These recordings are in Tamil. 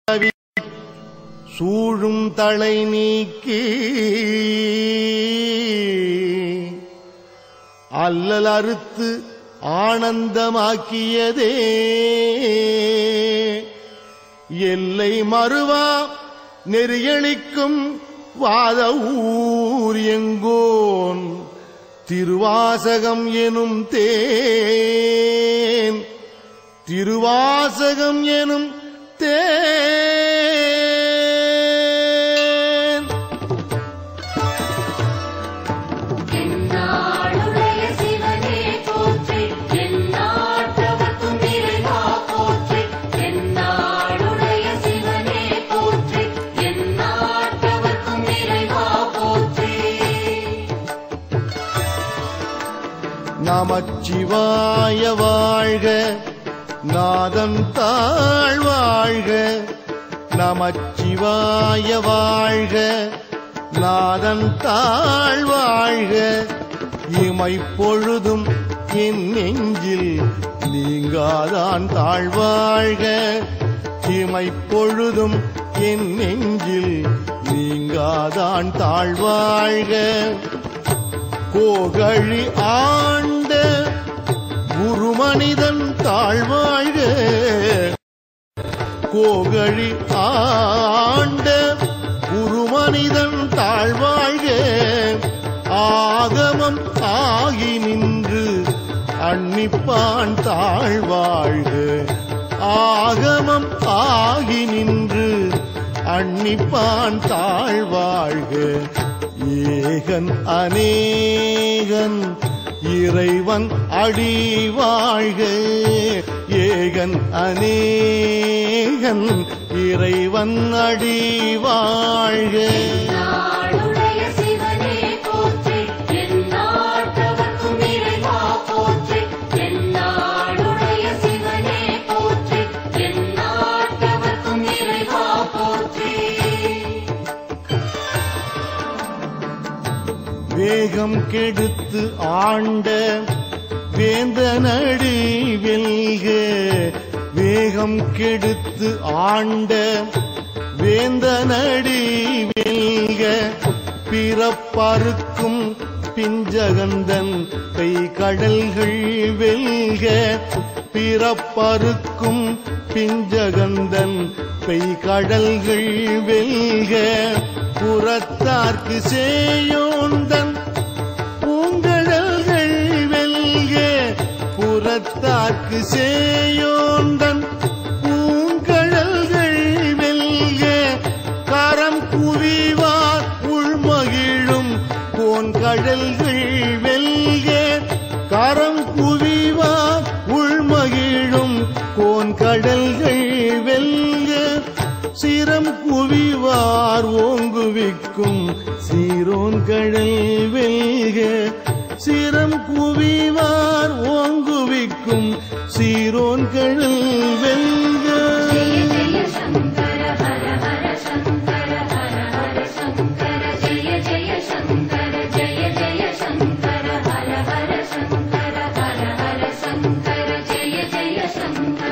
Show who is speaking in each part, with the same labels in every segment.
Speaker 1: சூழும் தலை நீக்கி அல்லல் அறுத்து ஆனந்தமாக்கியதே எல்லை மறுவா நெறியளிக்கும் வாத ஊர் எங்கோன் திருவாசகம் எனும் தேன் திருவாசகம் எனும் தேன்
Speaker 2: என்னாளுடைய சிவனே போற்றி எந்நாட்டவர்க்கும் இறைவா போற்றி என்னாளுடைய சிவனே போற்றி எந்நாட்டவர்க்கும் இறைவா போற்றி
Speaker 1: நமச்சிவாய வாழ்க நாதன் தாழ் வாழ்க நமச்சிவாய வாழ்க நாதன் தாழ் வாழ்க இமைப்பொழுதும் என் நெஞ்சில் நீங்காதான் தாழ்வாழ்க இமைப்பொழுதும் என் நெஞ்சில் நீங்காதான் தாழ்வாழ்க கோகழி ஆண்ட குருமனிதன் தாழ்வாழ்க கோகழி ஆண்ட குருமனிதன் தாழ்வாழ்க ஆகமம் ஆகி நின்று அன்னிப்பான் தாழ்வாழ்க ஆகமம் ஆகி நின்று அன்னிப்பான் தாழ்வாழ்க ஏகன் அநேகன் இறைவன் அடி வாழ்க ஏகன் அநேகன் இறைவன் அடி வாழ்க
Speaker 2: நாளுடைய சிவனே போற்றி எந்நாட்டவர்க்கும் இறைவா போற்றி எந்நாளுடைய சிவனே போற்றி எந்நாட்டவர்க்கும் இறைவா போற்றி
Speaker 1: வேகம் கெடுத்து ஆண்ட வேந்தனடி வெல்க வேகம் கெடுத்து ஆண்ட வேந்தனடி வெல்க பிறப்பறுக்கும் பிஞ்சகந்தன் கை கடல்கள் வெல்க பிறப்பறுக்கும் பிஞ்சகந்தன் பெய் கடல்கள் வெல்க புறத்தார்க்கு சேயோந்தன் பூங்கடல்கள் வெல்க புறத்தார்க்கு சேயோந்தன் பூங்கடல்கள் வெல்க கரம் குவிவார் உள்மகிழும் போன் கடல்கள் வெல்க கரம் குவிவார் உள்மகிழும் கோன் கடல்கள் வெல்க சிரம் குவிவார் ஓங்குவிக்கும் சீரோன் கடல் வெல்க சிரம் குவிவார் ஓங்குவிக்கும் சீரோன் கடல் வெல்க
Speaker 2: ஜெய ஜெய சங்கர ஹர ஹர சங்கர ஹர ஹர சங்கர ஜெய ஜெய சங்கர ஜெய ஜெய சங்கர ஹர ஹர சங்கர ஹர ஹர சங்கர ஜெய ஜெய சங்கர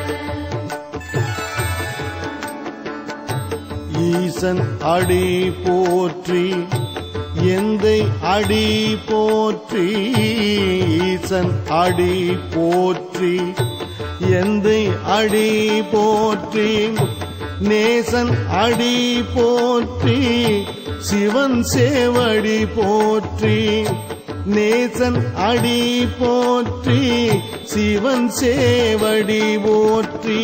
Speaker 1: ஈசன் அடி போற்றி எந்தை அடி போற்றி ஈசன் அடி போற்றி எந்தை அடி போற்றி நேசன் அடி போற்றி சிவன் சேவடி போற்றி நேசன் அடி போற்றி சிவன் சேவடி போற்றி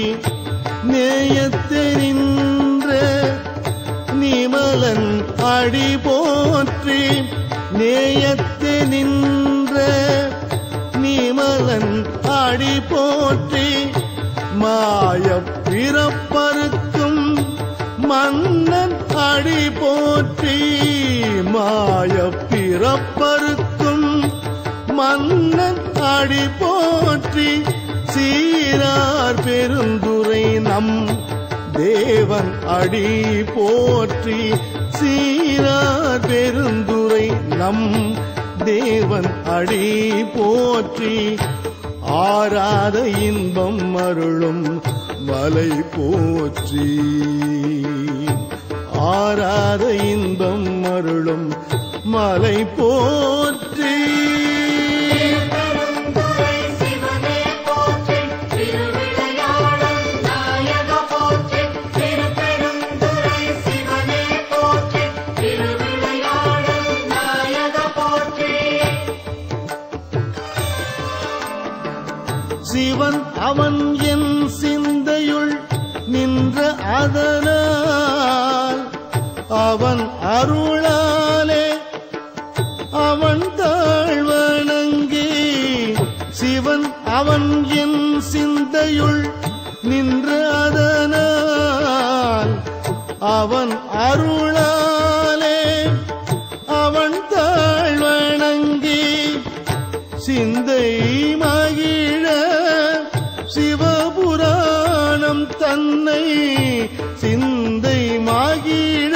Speaker 1: நேயத்தெரின்ற நிமலன் அடி போற்றி நேயத்து நின்ற நிமலன் அடி போற்றி மாய பிறப்பறுக்கும் மன்னன் அடி போற்றி மாய பிறப்பறுக்கும் மன்னன் அடி போற்றி சீரார் பெருந்துரை நம் தேவன் அடி போற்றி சீரார் பெருந்துரை நம் தேவன் அடி போற்றி ஆராத இன்பம் அருளும் மலை போற்றி ஆராத இன்பம் அருளும் மலை போற்றி
Speaker 2: பெருந்துரை சிவனே போற்றி திருவிளையாடல் நாயக போற்றி திருப்பெருந்துரை சிவனே போற்றி திருவிளையாடல் நாயக போற்றி
Speaker 1: சிவன் அவன் என் சிந்தையுள் நின்ற அதனால் அவன் அருளாலே அவன் தாழ்வணங்கி சிவன் அவன் என் சிந்தையுள் நின்ற அதனால் அவன் அருளாலே அவன் தாழ்வணங்கி சிந்தை மகிழ சிவபுராணம் தன்னை சிந்தை மகிழ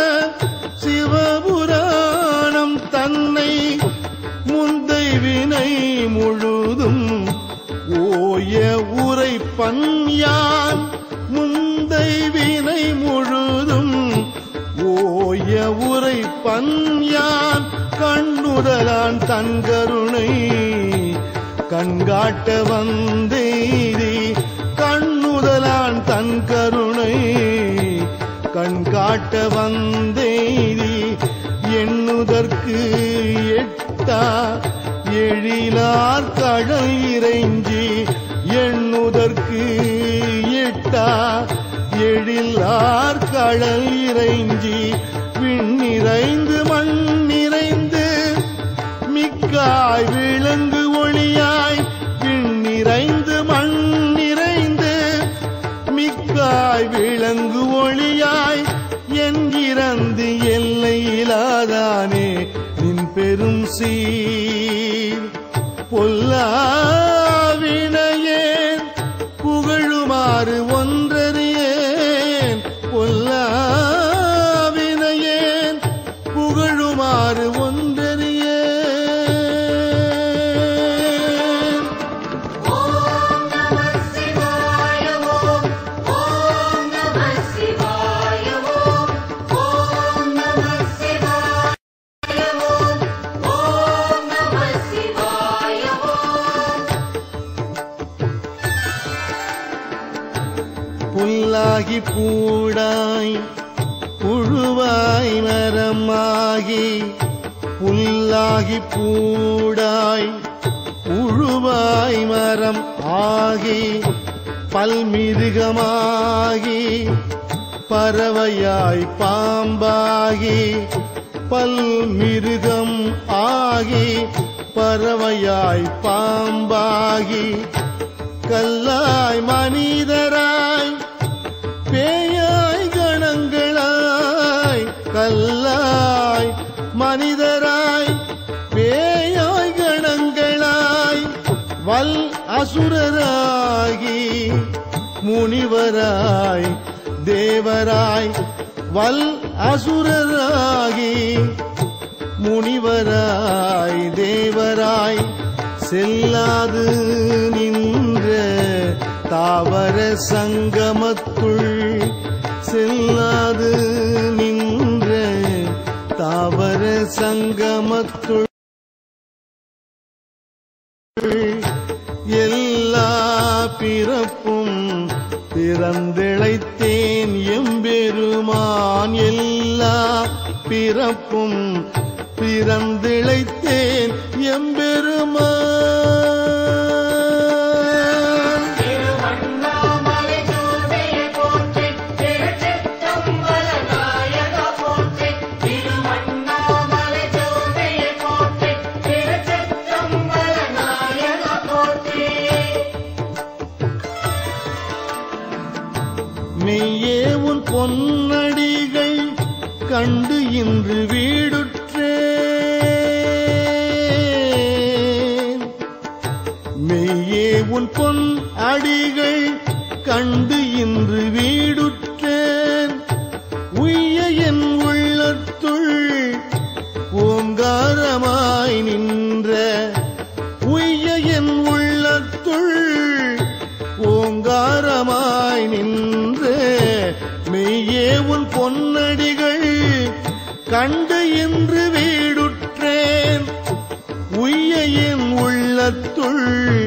Speaker 1: சிவபுராணம் தன்னை முந்தை வினை முழுதும் ஓய உரை பன்யான் முந்தை வினை முழுதும் ஓய உரை பன்யான் கண்ணுதலான் தன் கருணை கண்காட்ட வந்தேரி கண்ணுதலான் தன் கருணை கண்காட்ட வந்தேரி எண்ணுதற்கு எட்டா எழிலார் கடல் இறைஞ்சி எண்ணுதற்கு எட்டா எழிலார் கடல் இறைஞ்சி விண்ணிறைந்து மண் நிறைந்து மிக்காய் விளங்கு ஒளியாய் விண்ணிறைந்து மண் நிறைந்து மிக்காய் விளங்கு ஒளியாய் என் இறந்து எல்லையிலாதானே நின் பெரும் சீர் பொல்லாவினையேன் புகழுமாறு ஒன்றறியேன் பொல்லாவினையேன் புகழுமாறு ஒன்றறியேன்
Speaker 2: ஓம் நம சிவாய ஓம் ஓம் நம சிவாய ஓம் ஓம் நம சிவாய ஓம் ஓம் நம சிவாய ஓம்
Speaker 1: புல்லாகி பூடாய் புழுவாய் மரமாகி புல்லாகி பூடாய் புழுவாய் மரம் ஆகி பல்மிருகமாகி பறவையாய் பாம்பாகி பல்மிருகம் ஆகி பறவையாய் பாம்பாகி கல்லாய் மனிதராய் பேயாய் கணங்களாய் கல்லாய் மனிதராய் பேயாய் கணங்களாய் வல் அசுரராகி முனிவராய் தேவராய் வல் அசுரராகி முனிவராய் தேவராய் செல்லாது நின்ற தாவர சங்கமத்துள் செல்லாது நின்ற தாவர சங்கமத்துள் எல்லா பிறப்பும் பிறந்திழைத்தேன் எம்பெருமான் எல்லா பிறப்பும் பிறந்திழைத்தேன் எம்பெருமான்
Speaker 2: திருவண்ணாமலை சூழ்நிலை போற்றி திருச்சிற்றம்பல நாயக போற்றி திருவண்ணாமலை சூழ்நிலை போற்றி திருச்சிற்றம்பல நாயக போற்றி
Speaker 1: மெய்யே உன் பொன்னடிகள் கண்டு இன்று வீடுற்றேன் மெய்யே உன் பொன் அடிகள் கண்டு இன்று வீடுற்றேன் உய்ய என் உள்ளத்துள் ஓங்காரமாய் நின்ற உய்ய என் உள்ளத்துள் ஓங்காரமாய் மெய்யே உன் பொன்னடிகள் கண்டு இன்று வீடுற்றேன் உய்ய என் உள்ளத்துள்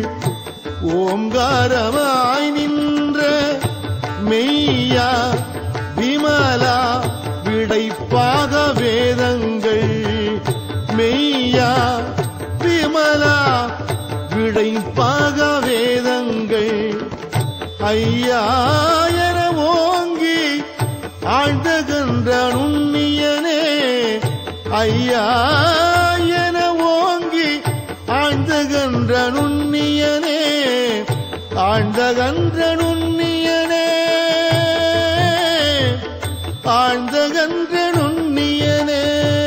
Speaker 1: ஓங்காரமாய் நின்ற மெய்யா விமலா விடைப்பாக வேதங்கள் மெய்யா விமலா விடைப்பாக வேதங்கள் ஐயா என ஓங்கி ஆழ்ந்தகன்ற நுண்ணியனே ஐயா என ஓங்கி ஆழ்ந்தகன்ற நுண்ணியனே ஆழ்ந்தகன்ற நுண்ணியனே ஆழ்ந்தகன்ற நுண்ணியனே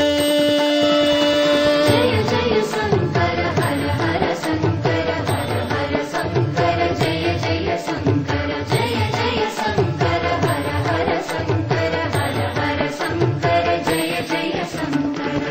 Speaker 2: ஜய ஜய சங்கர ஹர ஹர சங்கர ஹர ஹர சங்கர ஜய ஜய சங்கர ஜய ஜய சங்கர ஹர ஹர சங்கர ஹர ஹர சங்கர ஜய ஜய சங்கர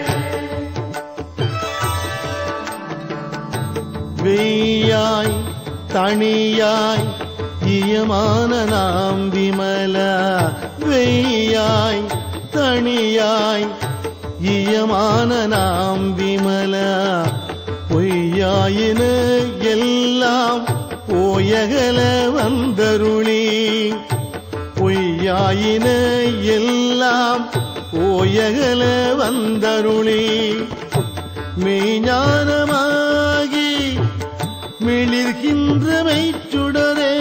Speaker 1: வெய்யாய் தனியாய் இயமான நாம் விமல வெய்யாய் தனியாய் இயமான நாம் விமல பொய்யாயின எல்லாம் போயகல வந்தருளி பொய்யாயின எல்லாம் போயகல வந்தருளி மெய்ஞானமாகி மிளிர்கின்ற மெய்ச்சுடரே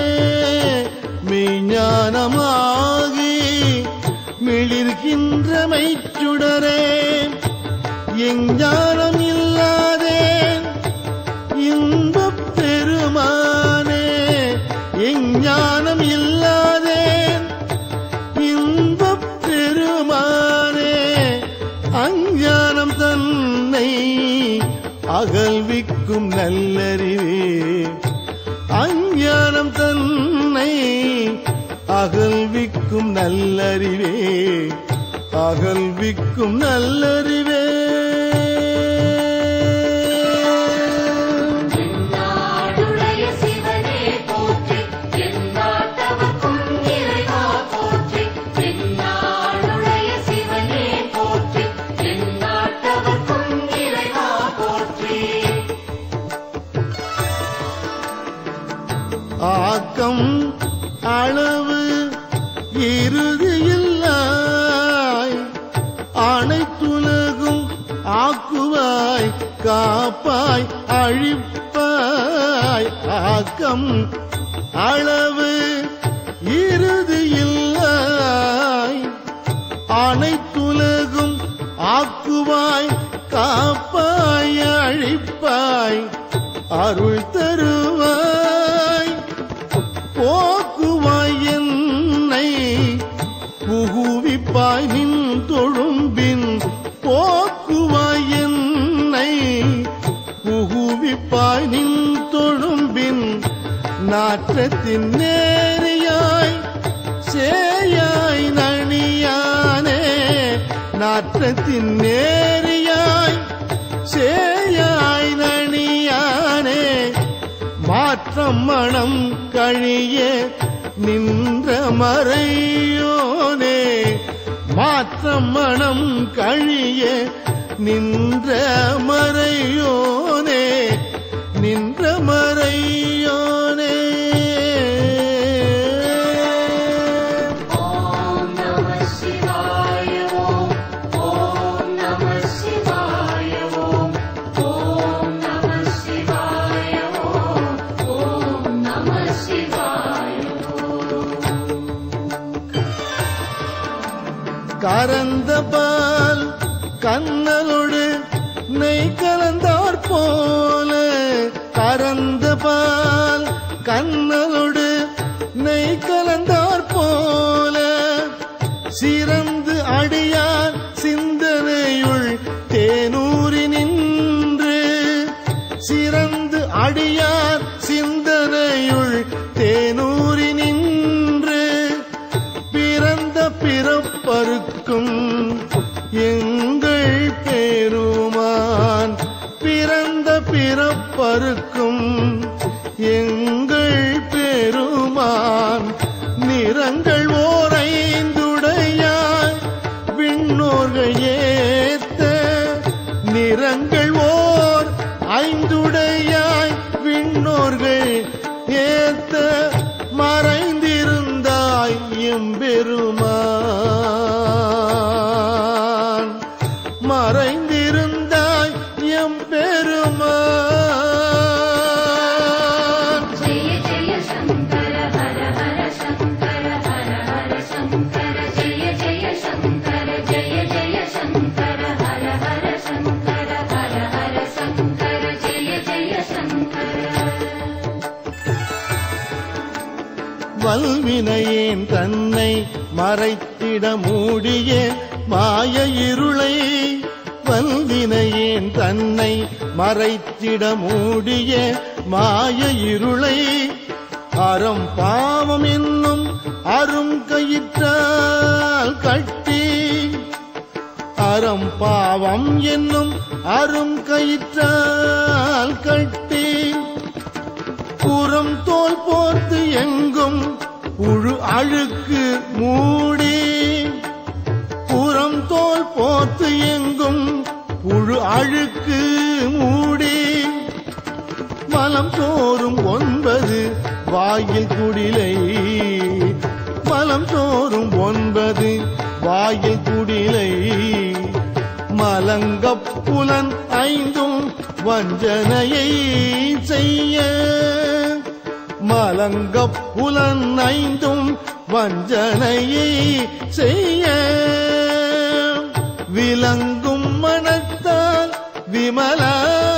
Speaker 1: மெய்ஞானமாகி மிளிர்கின்ற மெய்ச்சுடரே எஞ்ஞானம் இல்லாதேன் இன்பப் பெருமானே எஞ்ஞானம் இல்லாதேன் இன்பப் பெருமானே அஞ்ஞானம் தன்னை அகல்விக்கும் நல்லறிவே அஞ்ஞானம் தன்னை அகல்விக்கும் நல்லறிவே அகல்விக்கும் நல்லறிவே
Speaker 2: நாடுடைய சிவனே போற்றி எந்நாட்டவர்க்கும் இறைவா போற்றி எந்நாடுடைய சிவனே போற்றி எந்நாட்டவர்க்கும் இறைவா போற்றி
Speaker 1: ஆக்கம் அளவு இறுதியில்லாய் அனைத்துலகும் ஆக்குவாய் காப்பாய் அழிப்பாய் ஆக்கம் அளவு இறுதியில்லாய் அனைத்துலகும் ஆக்குவாய் காப்பாய் அழிப்பாய் அருள் தருவாய் போக்குவாய் என்னை புகுவிப்பாய் நின் தொழும்பின் போக்குவாய் என்னை புகுவிப்பாய் நின் தொழும்பின் நாற்றத்தின் நேரியாய் சேயாய் நணியானே நாற்றத்தின் நேரியாய் சேயாய் நணியானே மாற்றம் மனம் கழிய நின்ற மறையோனே மாற்றம் மனம் கழிய நின்ற மறையோனே நின்ற மறையோனே
Speaker 2: ஓம் நம சிவாய ஓம் ஓம் நம சிவாய ஓம் ஓம் நம சிவாய ஓம் ஓம் நம சிவாய
Speaker 1: கரந்த பால் கண்ணலோடு நெய் கலந்தார் போல கரந்த பால் கண்ணலோடு நெய் கலந்தார் போல சிறந்து அடியார் சிந்தனையுள் தேனூரி நின்று சிறந்து அடியார் சிந்தனையுள் தேனூரி நின்று பிறந்த பிறப்பருக்கும் எங்கள் பெருமான் பிறந்த பிறப்பருக்கும் எங்கள் பெருமான் நிறங்கள் ஓரைந்து எம்பெருமான் மறைந்திருந்தாய் எம்பெருமான்
Speaker 2: ஜெய ஜெய சங்கர ஹர ஹர சங்கர ஹர ஹர சங்கர ஜெய ஜெய சங்கர ஜெய ஜெய சங்கர ஹர ஹர சங்கர ஹர ஹர சங்கர ஜெய ஜெய சங்கர
Speaker 1: வல்வினையேன் தன்னை மறைத்திட மூடிய மாய இருளை வல்வினையேன் தன்னை மறைத்திட மூடிய மாய இருளை அறம் பாவம் என்னும் அரும் கயிற்றால் கட்டி அறம் பாவம் என்னும் அரும் கயிற்றால் கட்டி புறம் தோல் போர்த்து எங்கும் புழு அழுக்கு மூடி புறம் தோல் போர்த்து எங்கும் புழு அழுக்கு மூடி மலம் தோறும் ஒன்பது வாயில் குடிலை மலம் தோறும் ஒன்பது வாயில் குடிலை மலங்கப் புலன் ஐந்தும் வஞ்சனையை செய்ய மலங்கப் புலன் ஐந்தும் வஞ்சனையை செய்ய விளங்கும் மனத்தால் விமலா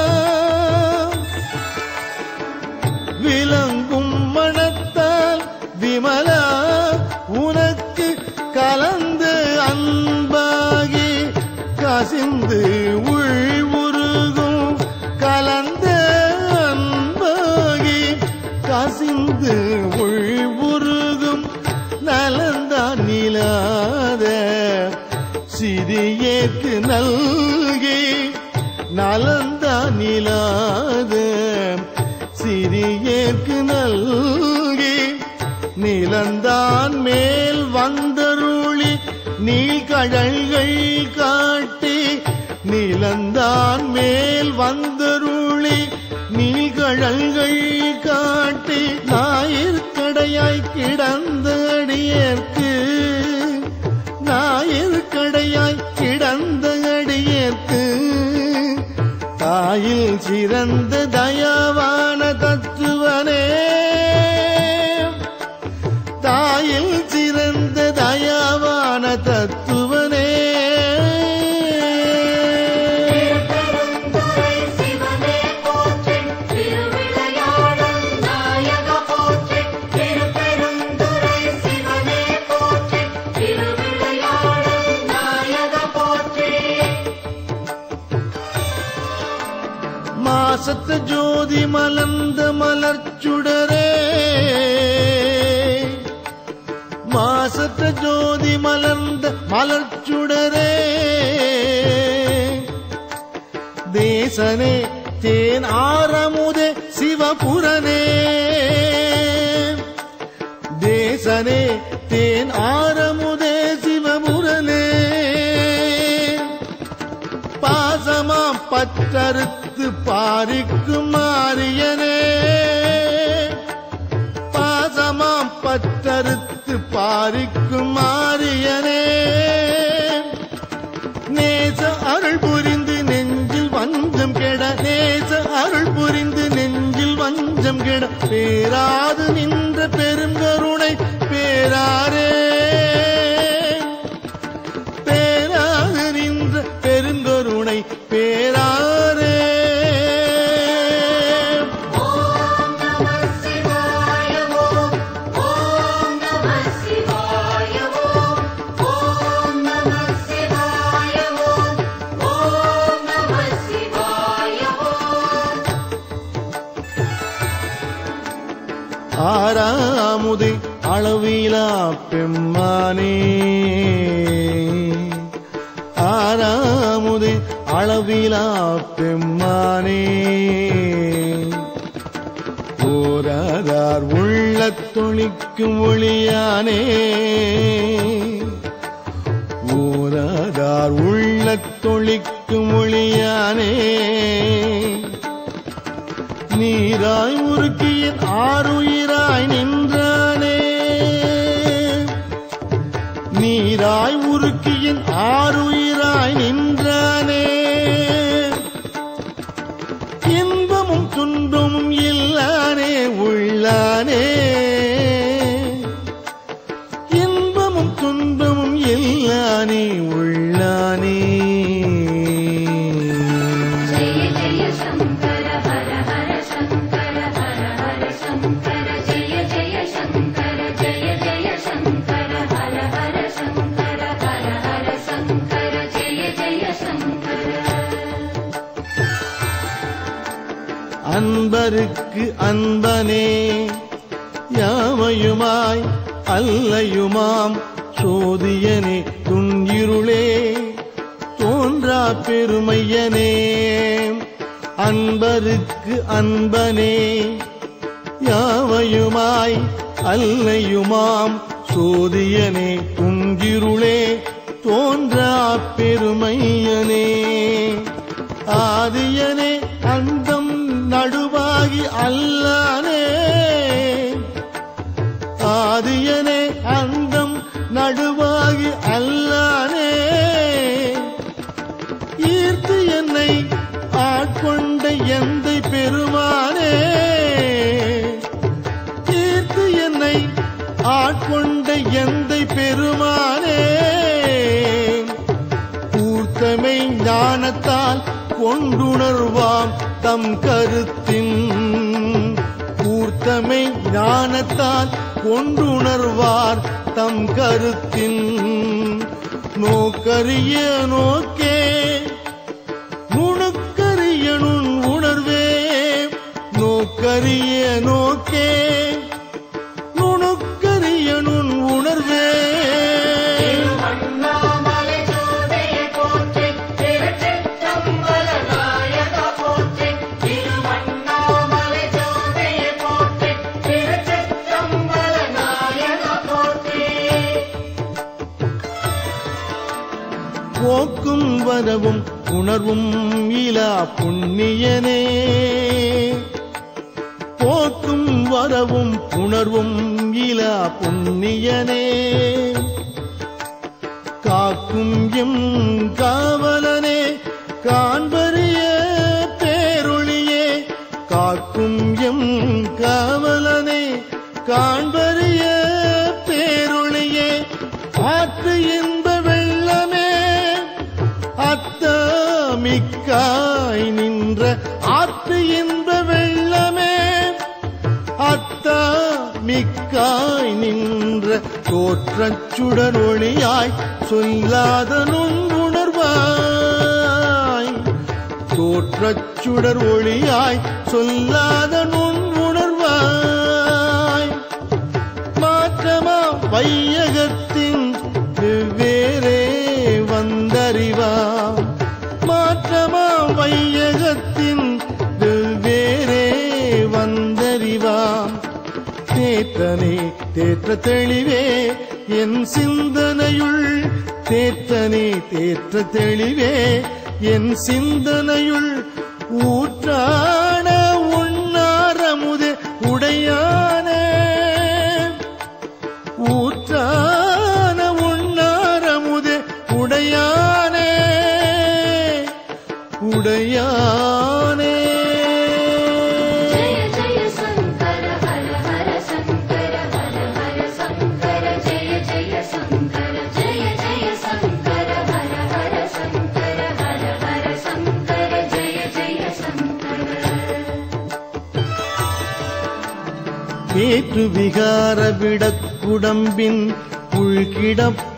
Speaker 1: விளங்கும் மனத்தால் விமலா உனக்கு கலந்து அன்பாகி கசிந்து உள் உருகும் கலந்த அன்பாகி கசிந்து உள் உருகும் நலந்தான் நிலாத சிறியேற்கு நல்கி நலந்தான் நிலாத சிறியேற்கு நல்கி நிலந்தான் மேல் வந்தருளி நீழ்கடல்கள் காட்டி நிலந்தான் மேல் வந்தருளி நீழ்கடல்கள் காட்டி ஞாயிற்கடையாய் கிடந்த அடியேற்கு ஞாயிற்கடையாய் கிடந்த அடியேற்கு தாயில் சிறந்த தயாவான தத்துவனே தாயில் சிறந்த தயாவான தத்துவனே
Speaker 2: பெருந்துரை சிவனே போற்றி திருவிளையாடல் நாயக போற்றி திருப்பெருந்துரை சிவனே போற்றி திருவிளையாடல் நாயக போற்றி
Speaker 1: மாசத்த ஜோதி மலர்ந்த மலர்ச்சுடரே மாசத்த ஜோதி மலர்ந்த மலர்ச்சுடரே தேசனே தேன் ஆரமுதே சிவபுரனே தேசனே தேன் ஆரமுதே சிவபுரனே பாசமாம் பற்றறுத்து பாரிக்கும் மாரியனே பாசமாம் பற்றறுத்து பாரிக்கும் மாரியனே நேச அருள் புரிந்து நெஞ்சில் வஞ்சம் கெட நேச அருள் புரிந்து நெஞ்சில் வஞ்சம் கெட பேராது நின்ற பெருங்கருணை பேராரே பேராது நின்ற பெருங்கருணை பேராரே
Speaker 2: ஓம் நம சிவாய ஓம் ஓம் நம சிவாய ஓம் ஓம் நம சிவாய ஓம் ஓம் நம சிவாய ஓம்
Speaker 1: ஆறாமுது அளவிலா பெம்மானே ஆறாமுது அளவிலா பெம்மானே ஓராதார் உள்ளத் தொழிக்கும் ஒளியானே ஓராதார் உள்ளத் தொழிக்கும் ஒளியானே நீராய் உருக்கிய ஆறுயிராய் நின்றானே நீராய் உருக்கியின் ஆறுயிராய் நின்றானே இன்பமும் துன்பமும் இல்லானே உள்ளானே இன்பமும் துன்பமும் இல்லானே உள்ளானே
Speaker 2: जय जय शङ्कर हर हर शङ्कर हर हर शङ्कर जय जय शङ्कर जय जय शङ्कर हर हर शङ्कर हर हर शङ्कर जय जय शङ्कर
Speaker 1: அன்பருக்கு அன்பனே யாவையுமாய் அல்லையுமாம் சோதியனே துன்யிருளே தோன்றா பெருமையனே அன்பருக்கு அன்பனே யாவையுமாய் அல்லையுமாம் சோதியனே துன்கிருளே தோன்றா பெருமையனே ஆதியனே அண்டம் நடுவாகி அல்லானே ஆதியனே அண்டம் நடுவாகி அல்லானே ஈர்த்து என்னை ஆட்கொண்ட எந்தை பெருமானே ஈர்த்து என்னை ஆட்கொண்ட எந்தை பெருமானே கூர்த்தமை ஞானத்தால் கொண்டுணர்வாம் தம் கருத்தின் கூர்த்தமை ஞானத்தால் கொண்டுணர்வார் தம் கருத்தின் நோக்கரிய நோக்கே நுணுக்கரிய நுண் உணர்வே நோக்கரிய நோக்கே நுணுக்கரிய நுண் உணர்வே
Speaker 3: அண்ணாமலை ஜோதிய போற்றி திருச்சிற்றம்பல நாயக போற்றி திருவண்ணாமலை ஜோதிய போற்றி திருச்சிற்றம்பல நாயக போற்றி
Speaker 1: போக்கும் வரவும் உணர்வும் இலா புண்ணியனே போக்கும் வரவும் உணர்வும் இலா புண்ணியனே காக்கும் எம் காவலனே காண்பரிய பேரொளியே காக்கும் எம் காவலனே காண்பரிய பேரொளியே ஆற்று இன்ப வெள்ளமே அத்தமிக்காய் நின்ற ஆற்று இன்ப வெள்ளமே அத்தா மிக்காய் நின்ற தோற்றச் சுடர் ஒளியாய் சொல்லாத நுண்ணுணர்வாய் தோற்றச் சுடர் ஒளியாய் சொல்லாத நுண்ணுணர்வாய் மாற்றமா வையகத்தின் வெவ்வேறே வந்தறிவாம் மாற்றமா வையகத்தின் வெவ்வேறே வந்தறிவாம் தேற்றனே தேற்ற தெளிவே என் சிந்தனையுள் தேற்றனே தேற்ற தெளிவே என் சிந்தனையுள் ஊற்றான உண்ணாரமுதே உடையானே ஊற்றான உண்ணாரமுதே உடையானே உடையானே
Speaker 2: जय जय शङ्कर हर हर शङ्कर हर हर शङ्कर जय जय शङ्कर जय जय शङ्कर हर हर शङ्कर हर हर शङ्कर जय जय शङ्कर
Speaker 1: ஏற்று விகார விடக்குடம்பின் உள்கிடப்ப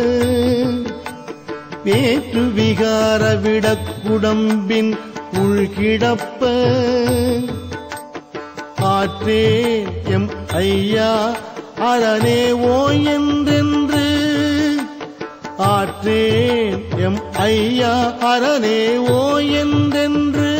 Speaker 1: வேற்று விகார விடக்குடம்பின் உள்கிடப்ப ஆற்றே எம் ஐயா அரணே ஓ என்றென்று ஆற்றேன் எம் ஐயா அரணே ஓ என்றென்று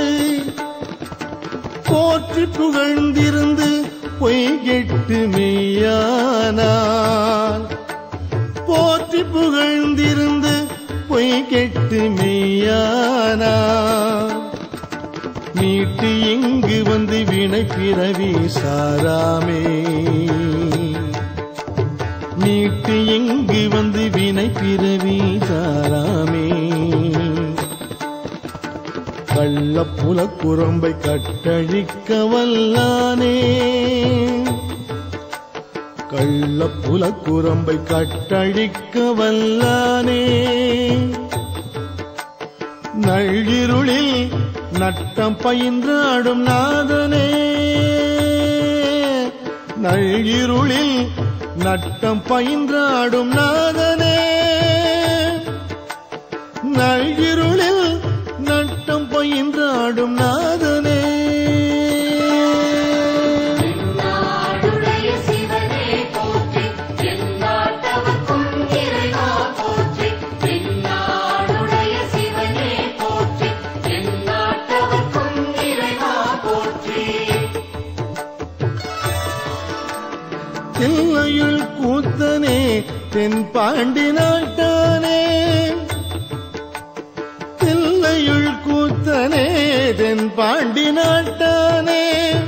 Speaker 1: போற்றி புகழ்ந்திருந்து பொய் கெட்டு மெய்யானார் போற்றி புகழ்ந்திருந்து பொய் கெட்டு மெய்யானார் மீட்டு இங்கு வந்து வினை பிறவி சாராமே மீட்டு இங்கு வந்து பிறவி சாராமே கள்ளப்புல குரம்பை கட்டழிக்க வல்லானே கள்ளப்புல குரம்பை கட்டழிக்க வல்லானே நள்ளிருளில் நட்டம் பயின்றாடும் நாதனே நள்ளிருளில் நட்டம் பயின்றாடும் நாதனே நள்ளிருளில் நட்டம் பயின்றாடும் நாதனே
Speaker 2: நாடுடைய சிவனே போற்றி எந்நாட்டவர்க்கும் இறைவா போற்றி எந்நாடுடைய சிவனே போற்றி எந்நாட்டவர்க்கும் இறைவா போற்றி
Speaker 1: தில்லையுள் கூத்தனே தென் பாண்டி நாட்டானே தில்லையுள் கூத்தனே தென் பாண்டி நாட்டானே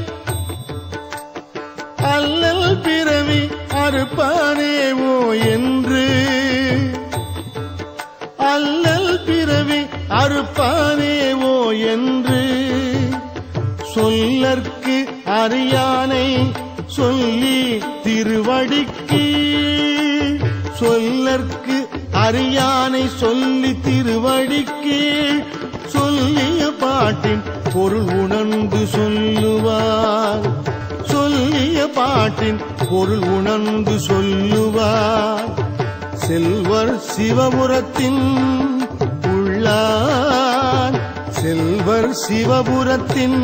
Speaker 1: அல்லல் பிறவி அறுப்பானேவோ என்று அல்லல் பிறவி அறுப்பானேவோ என்று சொல்லற்கு அறியானை சொல்லி திருவடிக்கு சொல்லற்கு அறியானை சொல்லி திருவடிக்கு சொல்லிய பாட்டின் பொருள் உணர்ந்து சொல்லுவார் சொல்லிய பாட்டின் பொருள் உணர்ந்து சொல்லுவார் செல்வர் சிவபுரத்தின் உள்ளார் செல்வர் சிவபுரத்தின்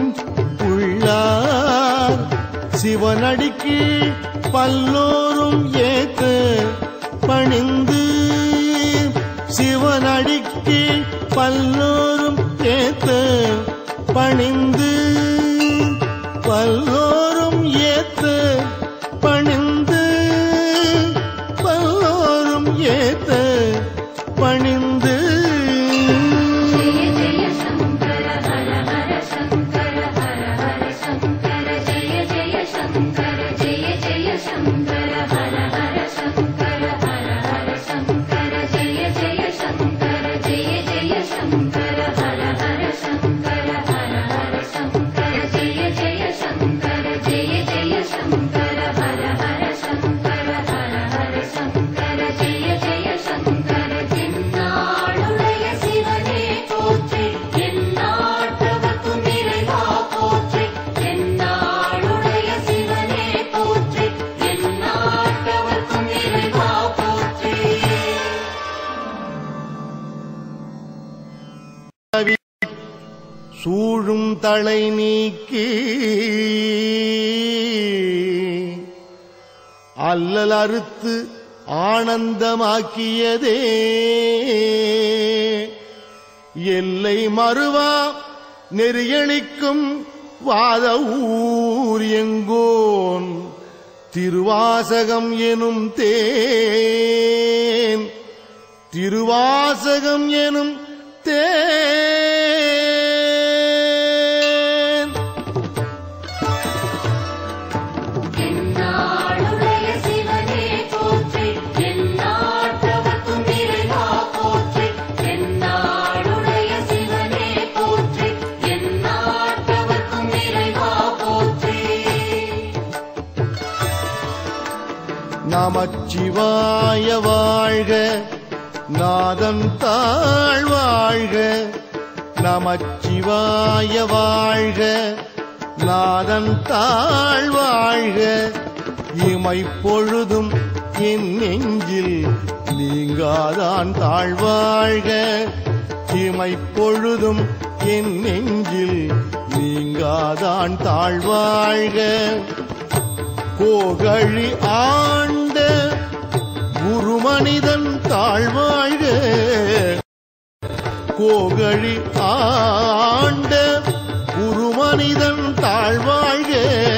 Speaker 1: உள்ளார் சிவனடிக்கு பல்லோரும் ஏத்து பணிந்து சிவனடிக்கு பல்லோரும் ஏத்து பணிந்து பல்லோரும் ஏத்து பணிந்து பல்லோரும் ஏத்து பணிந்து
Speaker 2: ஜெய ஜெய சங்கர ஹர ஹர சங்கர ஹர ஹர சங்கர ஜெய ஜெய சங்கர ஜெய ஜெய சங்கர ஹர ஹர சங்கர ஹர ஹர சங்கர ஜெய ஜெய சங்கர ஜெய ஜெய சங்கர ஹர ஹர சங்கர ஹர ஹர சங்கர ஜெய ஜெய சங்கர ஜெய ஜெய சங்கர ஹர ஹர சங்கர ஹர ஹர சங்கர ஜெய ஜெய சங்கர எந்நாளுடைய சிவனே போற்றி எந்நாட்டவர்க்கும் இறைவா போற்றி எந்நாளுடைய சிவனே போற்றி எந்நாட்டவர்க்கும் இறைவா போற்றி
Speaker 1: சூழும் தலை நீக்கி அல்லல் அறுத்து ஆனந்தமாக்கியதே எல்லை மறுவா நெறியணிக்கும் வாத ஊர் எங்கோன் திருவாசகம் எனும் தேன் திருவாசகம் எனும் தேன்
Speaker 2: எந்நாளுடைய சிவனே போற்றி எந்நாட்டவர்க்கும் இறைவா போற்றி எந்நாளுடைய சிவனே போற்றி எந்நாட்டவர்க்கும் இறைவா போற்றி
Speaker 1: நமச்சிவாய வாழ்க நாதன் தாழ் வாழ்க நமச்சிவாய வாழ்க நாதன் தாழ் வாழ்க இமைப்பொழுதும் என் நெஞ்சில் நீங்காதான் தாழ்வாழ்க இமைப்பொழுதும் என் நெஞ்சில் நீங்காதான் தாழ்வாழ்க கோகழி ஆண்ட குருமனிதன் தாழ்வாழ்க கோகழி ஆண்ட குருமனிதன் தாழ்வாழ்க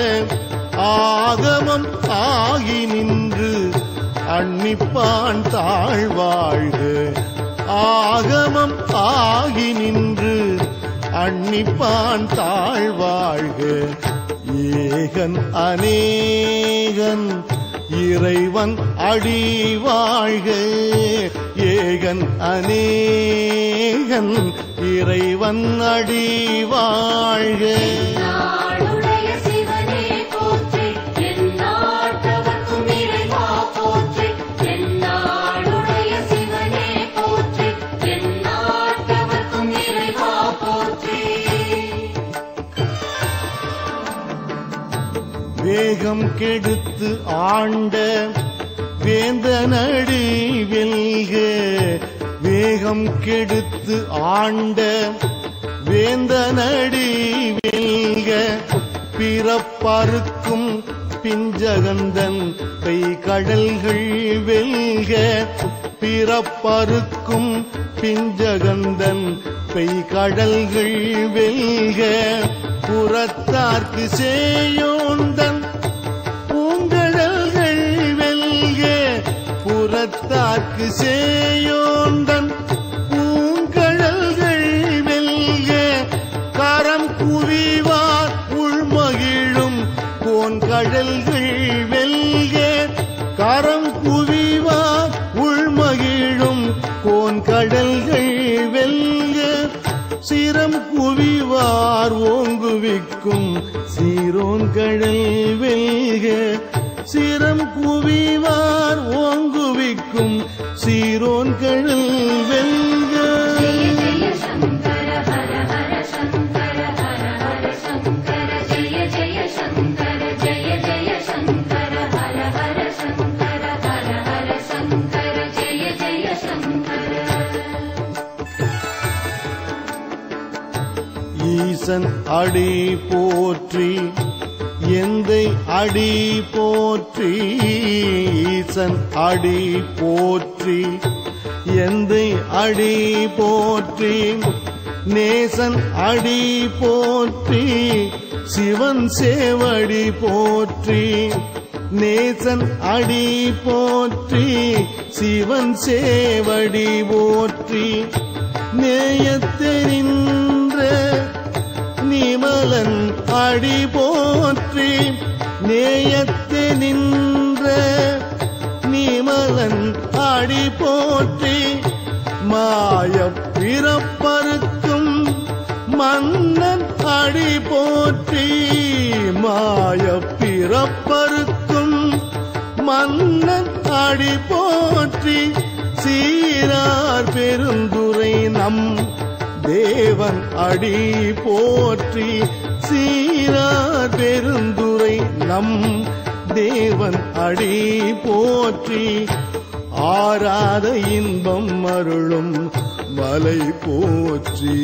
Speaker 1: ஆகமம் ஆகி நின்று அன்னிப்பான் தாழ்வாழ்க ஆகமம் ஆகி நின்று அன்னிப்பான் தாழ்வாழ்க ஏகன் அநேகன் இறைவன் அடி வாழ்க ஏகன் அநேகன் இறைவன் அடி வாழ்க
Speaker 2: நாளுடைய சிவனே போற்றி எந்நாட்டவர்க்கும் இறைவா போற்றி எந்நாளுடைய சிவனே போற்றி எந்நாட்டவர்க்கும் இறைவா போற்றி
Speaker 1: வேகம் கெடுத்து ஆண்ட வேந்தனடி வெல்க வேகம் கெடுத்து ஆண்ட வேந்தனடி வெல்க பிறப்பறுக்கும் பிஞ்சகந்தன் கை கடல்கள் வெல்க பிறப்பறுக்கும் பிஞ்சகந்தன் பெய் கடல்கள் வெல்க புறத்தார்க்கு சேயோந்தன் பூங்கடல்கள் வெல்க புறத்தார்க்கு சேயோந்தன் பூங்கடல்கள் வெல்க கரம் குவிவார் உள்மகிழும் கோன்கடல்கள் வெல்க கரம் குவிவார் உள்மகிழும் கோன்கடல்கள் வெல்க சிரம் குவிவார் ஓங்குவிக்கும் சீரோன் கடல் வெல்க சிரம் குவிவார் ஓங்குவிக்கும் சீரோன் கடல் வெல்க
Speaker 2: ஜெய ஜெய சங்கர ஹர ஹர சங்கர ஹர ஹர சங்கர ஜெய ஜெய சங்கர ஜெய ஜெய சங்கர ஹர ஹர சங்கர ஹர ஹர சங்கர ஜெய ஜெய சங்கர
Speaker 1: ஈசன் அடி போற்றி எந்தை அடி போற்றி ஈசன் அடி போற்றி எந்தை அடி போற்றி நேசன் அடி போற்றி சிவன் சேவடி போற்றி நேசன் அடி போற்றி சிவன் சேவடி போற்றி நேயத்தெரின்ற நிமலன் அடி போற்றி நேயத்து நின்ற நிமலன் அடி போற்றி மாய பிறப்பறுக்கும் மன்னன் அடி போற்றி மாய பிறப்பறுக்கும் மன்னன் அடி போற்றி சீரார் பெருந்துரை நம் தேவன் அடி போற்றி சீரார் பெருந்துரை நம் தேவன் அடி போற்றி ஆராத இன்பம் அருளும் மலை போற்றி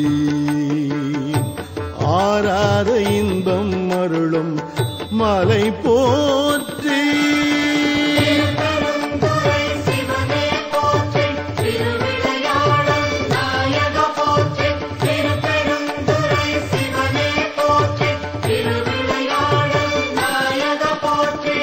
Speaker 1: ஆராத இன்பம் அருளும் மலை போற்றி
Speaker 3: பெருந்துரை சிவனே போற்றி திருவிளையாடல் நாயக போற்றி திருப்பெருந்துரை சிவனே போற்றி திருவிளையாடல் நாயக போற்றி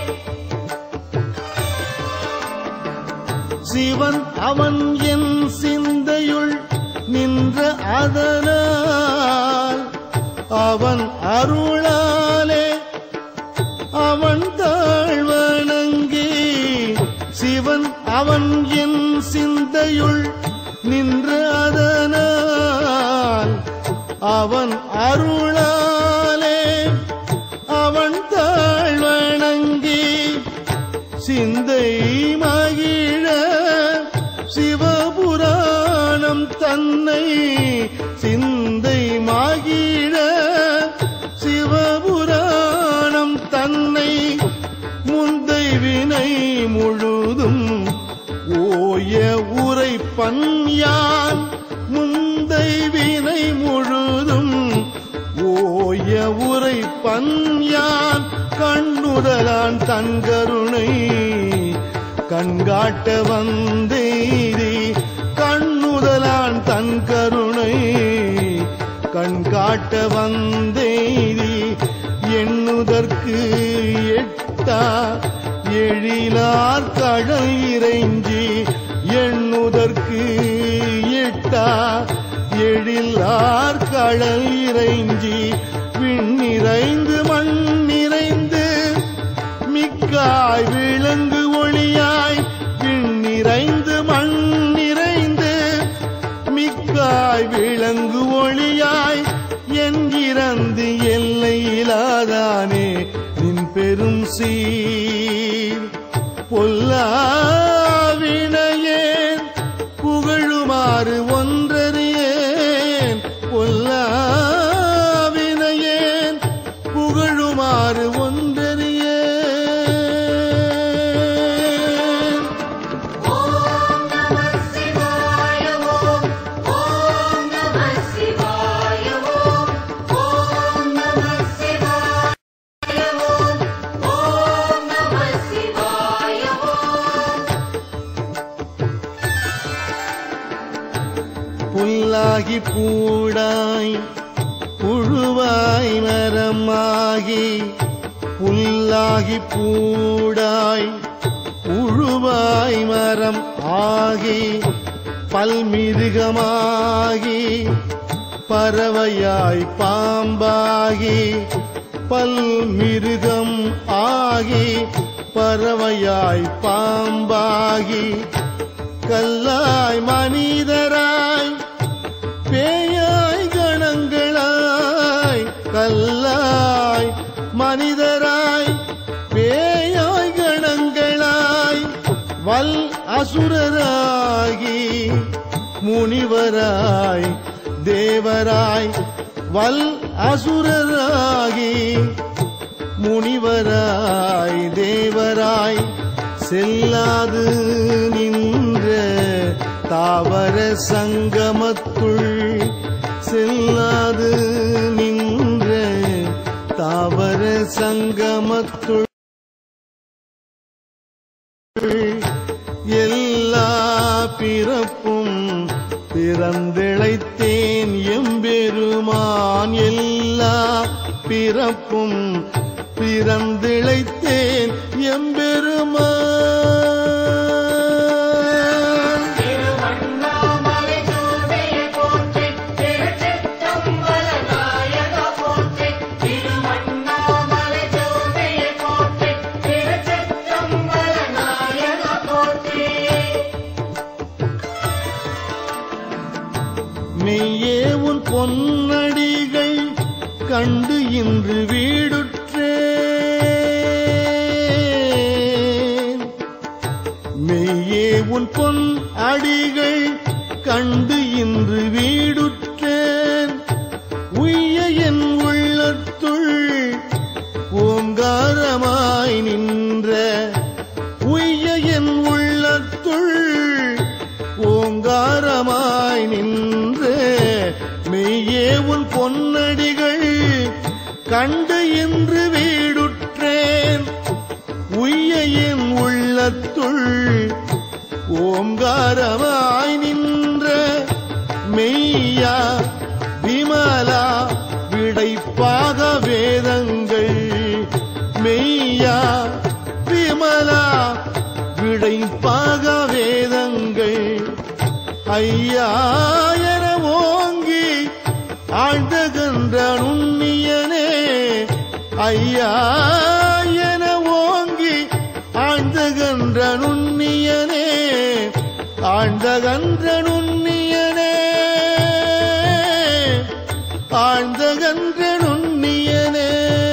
Speaker 1: சிவன் அவன் என் சிந்தையுள் நின்ற அதனால் அவன் அருளாலே அவன் தாழ்வணங்கி சிவன் அவன் என் சிந்தையுள் நின்ற அதனால் அவன் அருளாலே அவன் தாழ்வணங்கி சிந்தை மகிழ சிவபுராணம் தன்னை சிந்தை மகிழ சிவபுராணம் தன்னை முந்தை வினை முழுதும் ஓய உரைப்பன் யான் முந்தை வினை முழுதும் ஓய உரைப்பன் யான் கண்ணுதலான் தன் கருணை கண்காட்ட வந்தேரி கண்ணுதலான் தன் கருணை கண்காட்ட வந்தேரி எண்ணுதற்கு எட்டா எழிலார் கடல் இறைஞ்சி எண்ணுதற்கு எட்டா எழிலார் கடல் இறைஞ்சி விண்ணிறைந்து மண் நிறைந்து மிக்காய் விளங்கு ஒளியாய் விண்ணிறைந்து மண் நிறைந்து புல்லாகி பூடாய் புழுவாய் மரமாகி புல்லாகி பூடாய் உழுவாய் மரம் ஆகி பல்மிருகமாகி பறவையாய் பாம்பாகி பல்மிருகம் ஆகி பறவையாய் பாம்பாகி கல்லாய் மனிதராய் பேயாய் கணங்களாய் கல்லாய் மனிதராய் பேயாய் கணங்களாய் வல் அசுரராகி முனிவராய் தேவராய் வல் அசுரராகி முனிவராய் தேவராய் செல்லாது நின்ற தாவர சங்கமத்துள் செல்லாது நின்ற தாவர சங்கமத்துள் எல்லா பிறப்பும் பிறந்திழைத்தேன் எம்பெருமான் எல்லா பிறப்பும் பிறந்திழைத்தேன் எம்பெருமான்
Speaker 3: திருவண்ணாமலை சூடிய போற்றி திருச்சிற்றம்பல நாயக போற்றி திருவண்ணாமலை சூடிய போற்றி திருச்சிற்றம்பல நாயக போற்றி
Speaker 1: மெய்யே உன் பொன்னடிகள் கண்டு இன்று வீடுற்றேன் மெய்யே உன் பொன் அடிகள் கண்டு இன்று வீடுற்றேன் உய்ய என் உள்ளத்துள் ஓங்காரமாய் நின்ற உய்ய என் உள்ளத்துள் ஓங்காரமாய் நின்ற மெய்யே உன் பொன்னடிகள் கண்டு இன்று வீடுற்றேன் உய்ய என் உள்ளத்துள் ஓங்காரமாய் நின்ற மெய்யா விமலா விடைப்பாக வேதங்கள் மெய்யா விமலா விடைப்பாக வேதங்கள் ஐயா என ஓங்கி ஆழ்ந்தகன்ற நுண்ணியனே ஐயா என ஓங்கி ஆழ்ந்தகன்ற நுண்ணியனே ஆழ்ந்தகன்ற நுண்ணியனே ஆழ்ந்தகன்ற நுண்ணியனே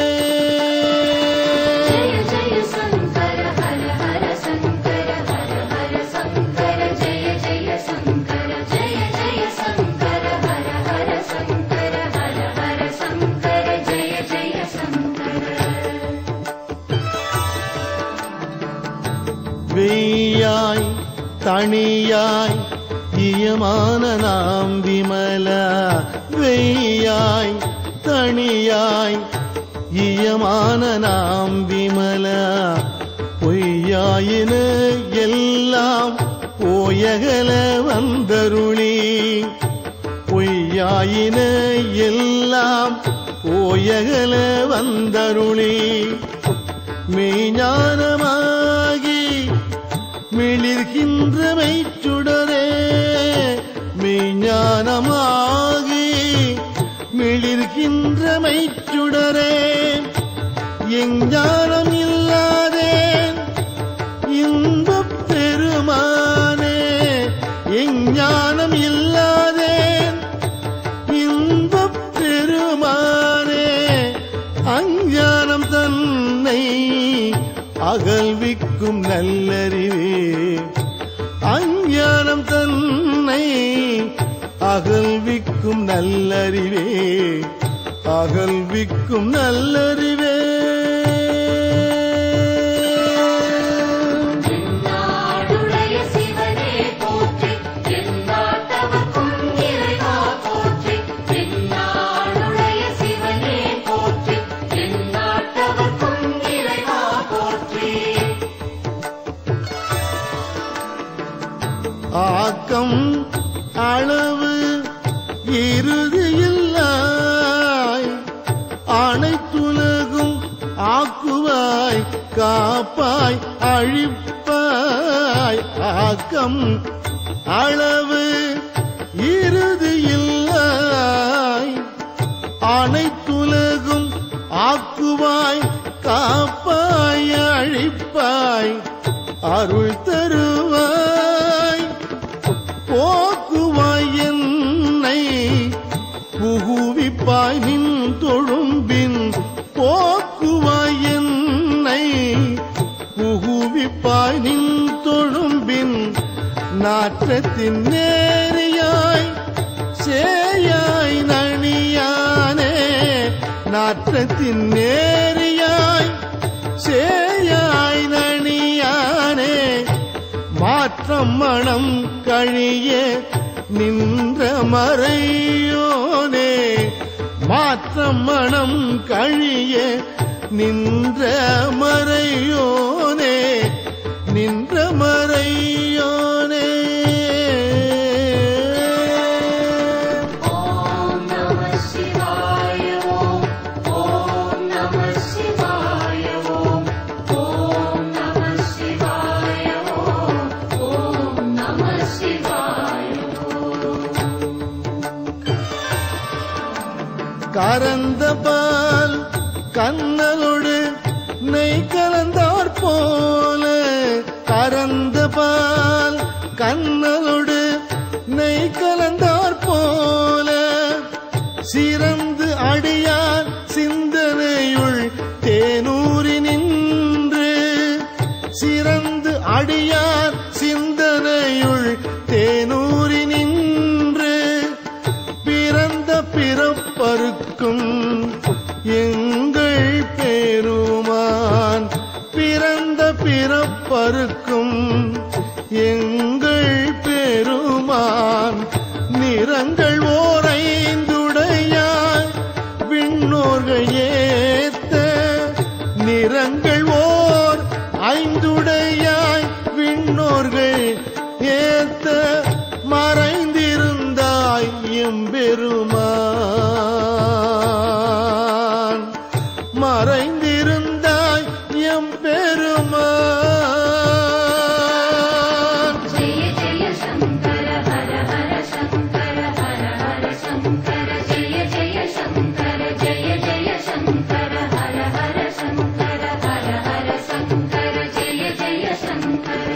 Speaker 2: ஜய ஜய சங்கர ஹர ஹர சங்கர ஹர ஹர சங்கர ஜய ஜய சங்கர ஜய ஜய சங்கர ஹர ஹர சங்கர ஹர ஹர சங்கர ஜய ஜய சங்கர
Speaker 1: வெய்யாய் தனியாய் இயமான நாம் விமல வெய்யாய் தனியாய் இயமான நாம் விமல பொய்யாயின எல்லாம் போயகல வந்தருளி பொய்யாயின எல்லாம் போயகல வந்தருளி மெய்ஞானமாகி மிளிர்கின்ற மெய்ச்சுடரே மெய்ஞானமாகி மிளிர்கின்ற மெய்ச்சுடரே எஞ்ஞானம் இல்லாதேன் இன்பப் பெருமானே எஞ்ஞானம் இல்லாதேன் இன்பப் பெருமானே அஞ்ஞானம் தன்னை அகல்விக்கும் நல்லறிவே அஞ்ஞானம் தன்னை அகல்விக்கும் நல்லறிவே அகல்விக்கும் நல்லறிவே
Speaker 3: நாடுடைய சிவனே போற்றி எந்நாட்டவர்க்கும் இறைவா போற்றி எந்நாடுடைய சிவனே போற்றி எந்நாட்டவர்க்கும் இறைவா போற்றி
Speaker 1: ஆக்கம் அளவு இறுதியில்லாய் அனைத்துலகும் ஆக்குவாய் காப்பாய் அழிப்பாய் ஆக்கம் அளவு இறுதியில்லாய் அனைத்துலகும் ஆக்குவாய் காப்பாய் அழிப்பாய் அருள் தருவாய் போக்குவாய் என்னை புகுவிப்பாய் நின் தொழும்பின் போக்குவாய் என்னை புகுவிப்பாய் நின் தொழும்பின் நாற்றத்தின் நேரியாய் சேயாய் நணியானே நாற்றத்தின் நேரியாய் சேயாய் நணியானே மாற்றம் மனம் கழிய நின்ற மறையோனே மாற்றம் மனம் கழிய நின்ற மறையோனே நின்ற மறையோனே
Speaker 3: ஓம் நம சிவாய ஓம் ஓம் நம சிவாய ஓம் ஓம் நம சிவாய ஓம் ஓம் நம சிவாய
Speaker 1: கரந்த பால் கண்ணலோடு நெய் கலந்தார் போல கரந்த பால் கண்ணலோடு நெய் கலந்தார் போல சிறந்து அடியார் சிந்தனையுள் தேனூரி நின்று சிறந்து அடியார் சிந்தனையுள் தேனூரி நின்று பிறந்த பிறப்பருக்கும் எங்கள் பெருமான் பிறந்த பிறப்பருக்கும் எங்கள் பெருமான் நிறங்கள் ஓரைந்துடையாய் விண்ணோர்கள் ஏத்த நிறங்கள் ஓர் ஐந்துடையாய் விண்ணோர்கள் ஏத்த மறைந்திருந்தாய் எம்பெருமான் மறைந்திருந்தாய் எம்பெருமான்
Speaker 2: ஜெய ஜெய சங்கர ஹர ஹர சங்கர ஹர ஹர சங்கர ஜெய ஜெய சங்கர ஜெய ஜெய சங்கர ஹர ஹர சங்கர ஹர ஹர சங்கர ஜெய ஜெய சங்கர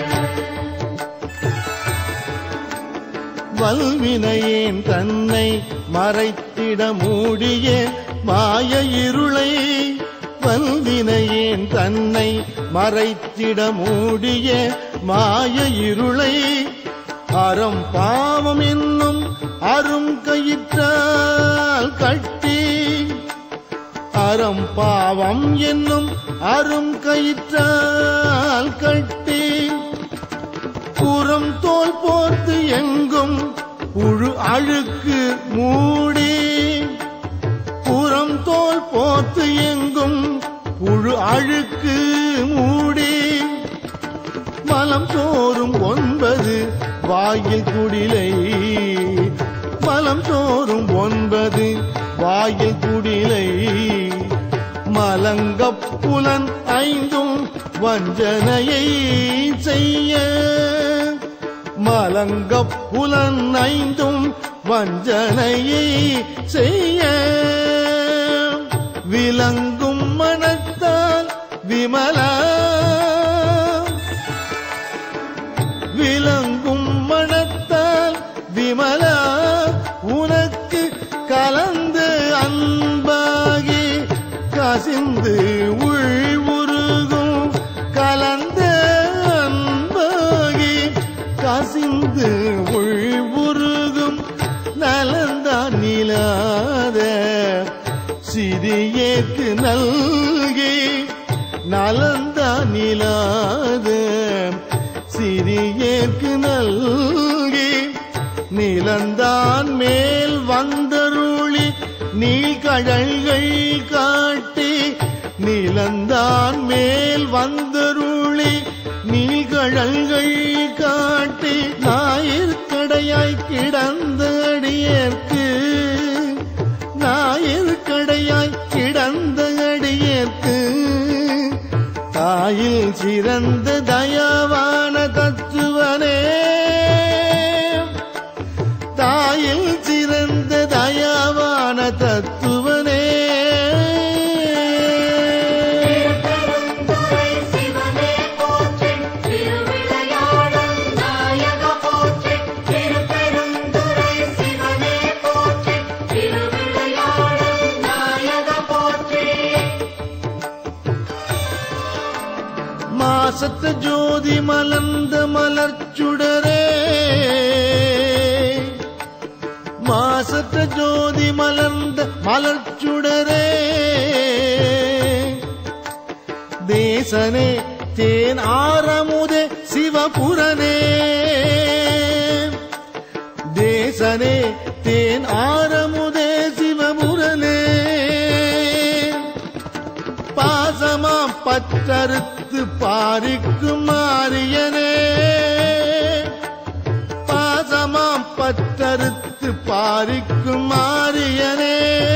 Speaker 1: வல்வினையேன் தன்னை மறைத்திட மூடிய மாய இருளை வல்வினையேன் தன்னை மறைத்திட மூடிய மாய இருளை அறம் பாவம் என்னும் அரும் கயிற்றால் கட்டி அறம் பாவம் என்னும் அரும் கயிற்றால் கட்டி புறம் தோல் போர்த்து எங்கும் புழு அழுக்கு மூடி புறம் தோல் போர்த்து எங்கும் புழு அழுக்கு மூடி மலம் தோறும் ஒன்பது வாயில் குடிலை மலம் தோறும் ஒன்பது வாயில் குடிலை மலங்கப் புலன் ஐந்தும் வஞ்சனையை செய்ய மலங்கப் புலன் ஐந்தும் வஞ்சனையை செய்ய விளங்கும் மனத்தால் விமலா விளங்கும் மனத்தால் விமலா உனக்கு கலந்து அன்பாகி கசிந்து உள் உருகும் கலந்த அன்பாகி கசிந்து உள் உருகும் நலந்தான் நிலாத சிறியேற்கு நல்கி நலந்தான் நிலாத சிறியேற்கு நல்கி நிலந்தான் மேல் வந்தருளி நீழ்கடல்கள் காட்டி நிலந்தான் மேல் வந்தருளி நீழ்கடல்கள் காட்டி ஞாயிற்கடையாய் கிடந்த அடியேற்கு ஞாயிறு கடையாய் கிடந்த அடியேற்கு தாயில் சிறந்த தயாவான தத்துவனே தாயில் சிறந்த தயாவான தத்துவனே
Speaker 3: பெருந்துரை சிவனே போற்றி திருவிளையாடல் நாயக போற்றி திருப்பெருந்துரை சிவனே போற்றி திருவிளையாடல் நாயக போற்றி
Speaker 1: மாசத்த ஜோதி மலர்ந்த மலர்ச்சுடரே மாசத்த ஜோதி மலர்ந்த மலர்ச்சுடரே தேசனே தேன் ஆரமுதே சிவபுரனே தேசனே தேன் ஆரமுதே சிவபுரனே பாசமாம் பற்றறுத்து பாரிக்கும் மாரியனே பாசமாம் பற்றறுத்து பாரிக்கும் மாரியனே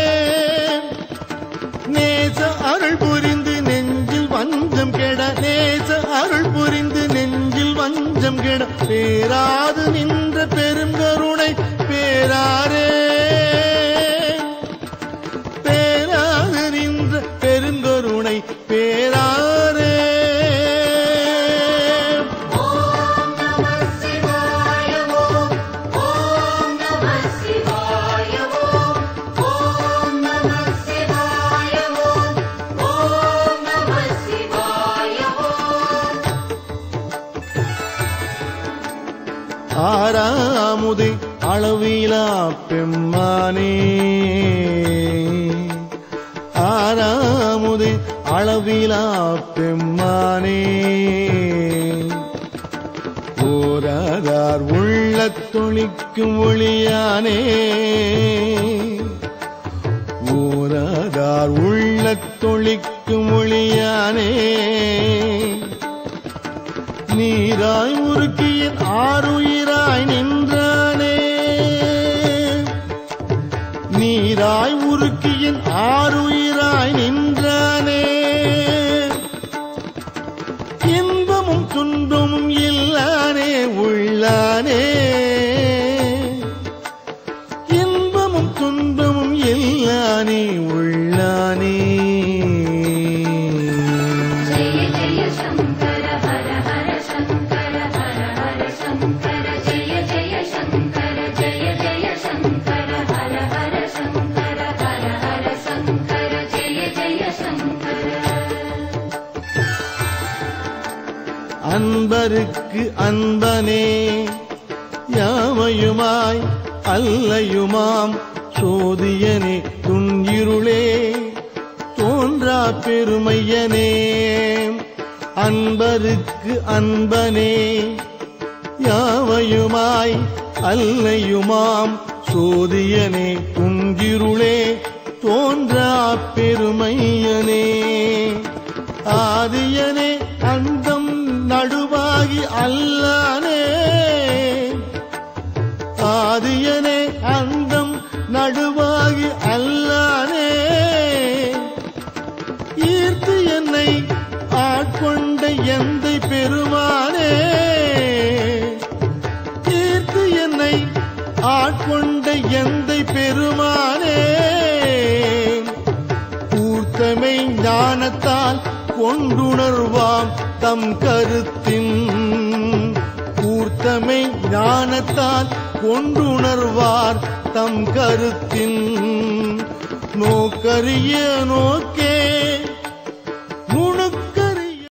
Speaker 1: நேச அருள் புரிந்து நெஞ்சில் வஞ்சம் கெட நேச அருள் புரிந்து நெஞ்சில் வஞ்சம் கெட பேராது நின்ற பெருங்கருணை பேராரே பேராது நின்ற பெருங்கருணை பேராரே
Speaker 3: ஓம் நம சிவாய ஓம் ஓம் நம சிவாய ஓம் ஓம் நம சிவாய ஓம் ஓம் நம சிவாய ஓம்
Speaker 1: ஆறாமுது அளவிலா பெம்மானே ஆறாமுது அளவிலா பெம்மானே ஓராதார் உள்ளத் தொழிக்கும் ஒளியானே ஓராதார் உள்ளத் தொழிக்கும் ஒளியானே நீராய் உருக்கியின் ஆறுயிராய் நின்றானே நீராய் உருக்கியின் ஆறுயிராய் நின்றானே இன்பமும் துன்பமும் இல்லானே உள்ளானே இன்பமும் துன்பமும் இல்லானே உள்ளானே
Speaker 2: जय जय शङ्कर हर हर शङ्कर हर हर शङ्कर जय जय शङ्कर जय जय शङ्कर हर हर शङ्कर हर हर शङ्कर जय जय शङ्कर
Speaker 1: அன்பருக்கு அன்பனே யாமையுமாய் அல்லையுமாம் சோதியனே துன்யிருளே தோன்றா பெருமையனே அன்பருக்கு அன்பனே யாவையுமாய் அல்லையுமாம் சோதியனே துன்கிருளே தோன்றா பெருமையனே ஆதியனே அந்தம் நடுவாகி அல்லானே ஆதியனே அந்தம் நடுவாகி அல்லானே ஈர்த்து என்னை ஆட்கொண்ட எந்தை பெருமானே ஈர்த்து என்னை ஆட்கொண்ட எந்தை பெருமானே கூர்த்தமை ஞானத்தால் கொண்டுணர்வாம் தம் கருத்தின் கூர்த்தமை ஞானத்தால் கொண்டுணர்வார் தம் கருத்தின் நோக்கரிய நோக்கே